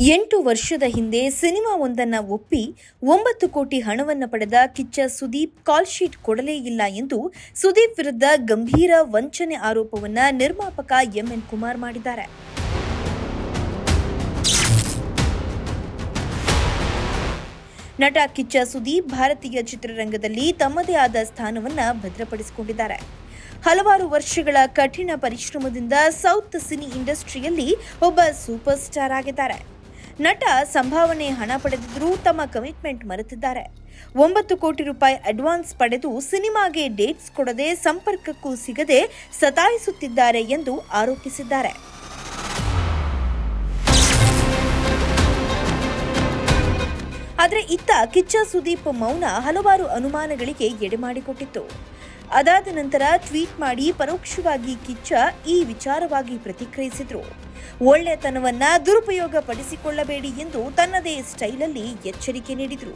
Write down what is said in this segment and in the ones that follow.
ಎಂಟು ವರ್ಷದ ಹಿಂದೆ ಸಿನಿಮಾವೊಂದನ್ನ ಒಪ್ಪಿ ಒಂಬತ್ತು ಕೋಟಿ ಹಣವನ್ನು ಪಡೆದ ಕಿಚ್ಚ ಸುದೀಪ್ ಕಾಲ್ ಶೀಟ್ ಕೊಡಲೇ ಇಲ್ಲ ಎಂದು ಸುದೀಪ್ ವಿರುದ್ಧ ಗಂಭೀರ ವಂಚನೆ ಆರೋಪವನ್ನ ನಿರ್ಮಾಪಕ ಎಂಎನ್ ಕುಮಾರ್ ಮಾಡಿದ್ದಾರೆ ನಟ ಕಿಚ್ಚ ಸುದೀಪ್ ಭಾರತೀಯ ಚಿತ್ರರಂಗದಲ್ಲಿ ತಮ್ಮದೇ ಆದ ಸ್ಥಾನವನ್ನ ಭದ್ರಪಡಿಸಿಕೊಂಡಿದ್ದಾರೆ ಹಲವಾರು ವರ್ಷಗಳ ಕಠಿಣ ಪರಿಶ್ರಮದಿಂದ ಸೌತ್ ಸಿನಿ ಇಂಡಸ್ಟ್ರಿಯಲ್ಲಿ ಒಬ್ಬ ಸೂಪರ್ ಸ್ಟಾರ್ ಆಗಿದ್ದಾರೆ ನಟ ಸಂಭಾವನೆ ಹಣ ಪಡೆದಿದ್ರೂ ತಮ್ಮ ಕಮಿಟ್ಮೆಂಟ್ ಮರೆತಿದ್ದಾರೆ ಒಂಬತ್ತು ಕೋಟಿ ರೂಪಾಯಿ ಅಡ್ವಾನ್ಸ್ ಪಡೆದು ಸಿನಿಮಾಗೆ ಡೇಟ್ಸ್ ಕೊಡದೆ ಸಂಪರ್ಕಕ್ಕೂ ಸಿಗದೆ ಸತಾಯಿಸುತ್ತಿದ್ದಾರೆ ಎಂದು ಆರೋಪಿಸಿದ್ದಾರೆ ಆದರೆ ಇತ್ತ ಕಿಚ್ಚ ಸುದೀಪ್ ಮೌನ ಹಲವಾರು ಅನುಮಾನಗಳಿಗೆ ಎಡೆಮಾಡಿಕೊಟ್ಟಿತ್ತು ಅದಾದ ನಂತರ ಟ್ವೀಟ್ ಮಾಡಿ ಪರೋಕ್ಷವಾಗಿ ಕಿಚ್ಚ ಈ ವಿಚಾರವಾಗಿ ಪ್ರತಿಕ್ರಿಯಿಸಿದ್ರು ಒಳ್ಳೆತನವನ್ನ ದುರುಪಯೋಗ ಪಡಿಸಿಕೊಳ್ಳಬೇಡಿ ಎಂದು ತನ್ನದೇ ಸ್ಟೈಲಲ್ಲಿ ಎಚ್ಚರಿಕೆ ನೀಡಿದ್ರು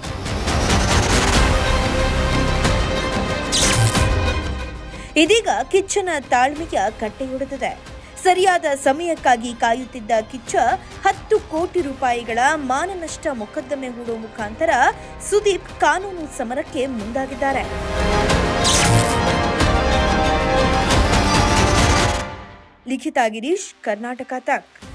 ಇದೀಗ ಕಿಚ್ಚನ ತಾಳ್ಮೆಯ ಕಟ್ಟೆಯೊಡೆದಿದೆ ಸರಿಯಾದ ಸಮಯಕ್ಕಾಗಿ ಕಾಯುತ್ತಿದ್ದ ಕಿಚ್ಚ ಹತ್ತು ಕೋಟಿ ರೂಪಾಯಿಗಳ ಮಾನನಷ್ಟ ಮೊಕದ್ದಮೆ ಹೂಡುವ ಮುಖಾಂತರ ಸುದೀಪ್ ಕಾನೂನು ಸಮರಕ್ಕೆ ಮುಂದಾಗಿದ್ದಾರೆ ಲಿಖಿತಾ ಗಿರೀಶ್ ಕರ್ನಾಟಕ ತಕ್